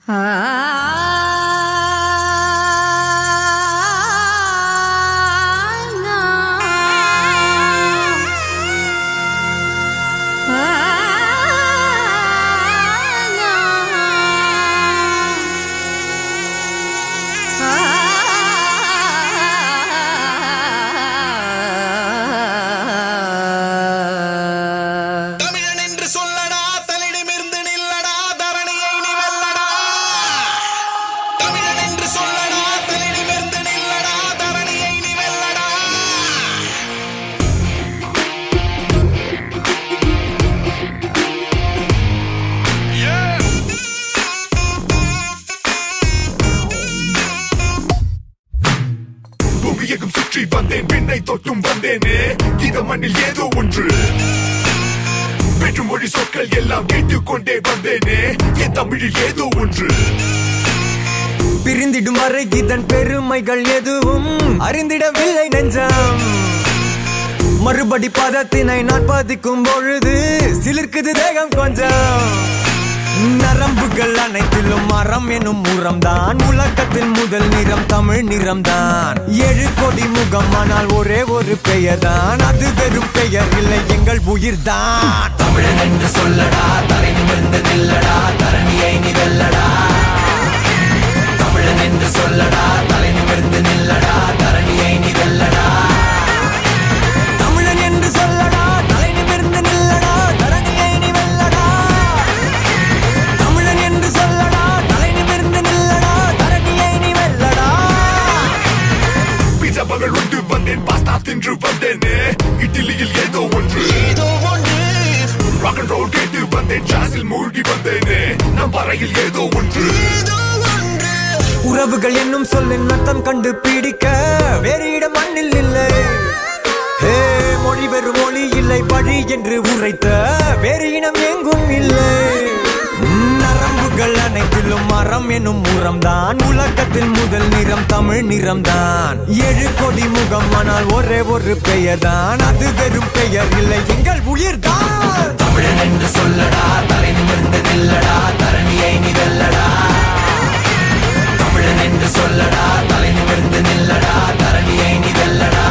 தமிழன் என்று சொல்லடா தலிடமிருந்து நில்லடா தரணியை நீ வெல்லடா தமிழன் என்று சொல்லடா தலிடமிருந்து நில்லடா தரணியை நீ வெல்லடா புவியகம் சுற்றி வந்தேன் விண்ணை தொட்டும் வந்தேனே இந்த மண்ணில் ஏதோ ஒன்று வெற்று மொழி சொற்கள் எல்லாம் கேட்டுக்கொண்டே வந்தேனே என் தமிழில் ஏதோ ஒன்று பிரிந்திடும் வரை இதன் பெருமைகள் எதுவும் அறிந்திடவில்லை நெஞ்சம் மறுபடி பதத்தினை நான் பதிக்கும் பொழுது சிலிர்க்குது தேகம் கொஞ்சம் நரம்புகள் அனைத்திலும் மரம் எனும் முரம்தான் உலகத்தில் முதல் நிறம் தமிழ் நிறம்தான் ஏழு கோடி முகம் ஆனால் ஒரே ஒரு பெயர் தான் அது வெறும் பெயர் இல்லை எங்கள் உயிர்தான் தமிழன் என்று சொல்லடா தலை நிமிர்ந்து நில்லடா தரணியை நீ வெல்லடா தமிழன் என்று சொல்லடா தலை நிமிர்ந்து நில்லடா தரணியை நீ வெல்லடா தமிழன் என்று சொல்லடா தலை நிமிர்ந்து நில்லடா தரணியை நீ வெல்லடா தமிழன் என்று சொல்லடா தலை நிமிர்ந்து நில்லடா தரணியை நீ வெல்லடா பீஸா பகல் உண்டு வந்தேன் பாஸ்தா தின்று வந்தேனே இட்லியில் ஏதோ ஒன்று ஏதோ ஒன்று ராக் அண்ட் ரோல் கேட்டு வந்தேன் ஜாஸில் மூழ்கி வந்தேனே நம் வரையில் ஏதோ ஒன்று ஏதோ ஒன்று உறவுகள் என்னும் சொல்லின் அர்த்தம் கண்டு பிடிக்க வேறு இடம் மண்ணில் இல்லை ஹே மொழி வெறும் மொழி இல்லை பழி என்று உரைத்த வேறு இனம் எங்கும் இல்லை நரம்புகள் அனைத்திலும் மரம் எனும் முரம்தான் உலகத்தில் முதல் நிறம் தமிழ் நிறம்தான் ஏழு கோடி முகம் ஆனால் ஒரே ஒரு பெயர் தான் அது வெறும் பெயர் இல்லை எங்கள் உயிர்தான் தமிழன் என்று சொல்லடா தலை நிமிர்ந்து நில்லடா தரணியை நீ வெல்லடா தமிழன் என்று சொல்லடா தலை நிமிர்ந்து நில்லடா தரணியை நீ வெல்லடா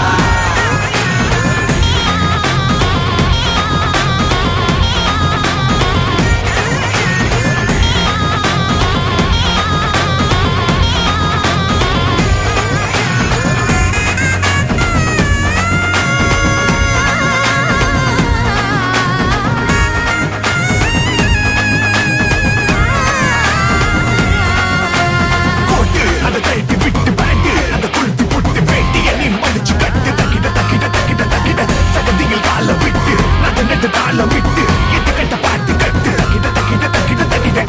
கோட்டு அந்த கைட்டு விட்டு பேண்டு அந்த கொளுத்து புட்டு வேட்டிய நீ மடிச்சு கட்டு தக்கிட தக்கிட தக்கிட தக்கிட சகதியில் கால விட்டு நட்ட நட்டு தாளம் விட்டு எட்டு கட்ட பாட்டு கட்டு தக்கிட தக்கிட தக்கிட தக்கிட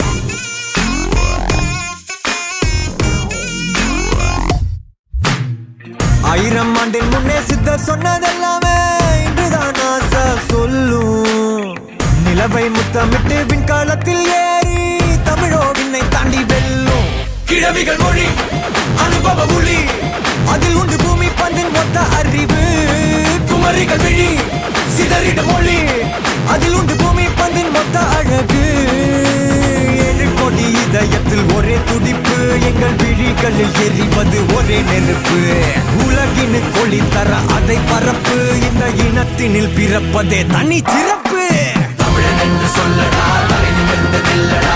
ஆயிரம் ஆண்டின் முன்னே சித்தர் சொன்னதெல்லாமே இன்றுதான் ஆசா சொல்லும் நிலவை முத்தமிட்டு விண்காலத்தில் ஏறி தமிழோ விண்ணை தாண்டி வெல்லும் கிழவிகள் மொழி அனுபவ ஒளி அதில் உண்டு பூமி பந்தின் மொத்த அறிவு குமரிகள் விழி சிதறிட மொழி அதில் உண்டு பூமி பந்தின் மொத்த அழகு ஏழு கோடி இதயத்தில் ஒரே துடிப்பு எங்கள் விழிகளில் எரிவது ஒரே நெருப்பு உலகினு கொளி தர அதை பரப்பு இந்த இனத்தினில் பிறப்பதே தனி சிறப்பு தமிழன் என்று சொல்லடா தலை நிமிர்ந்து நில்லடா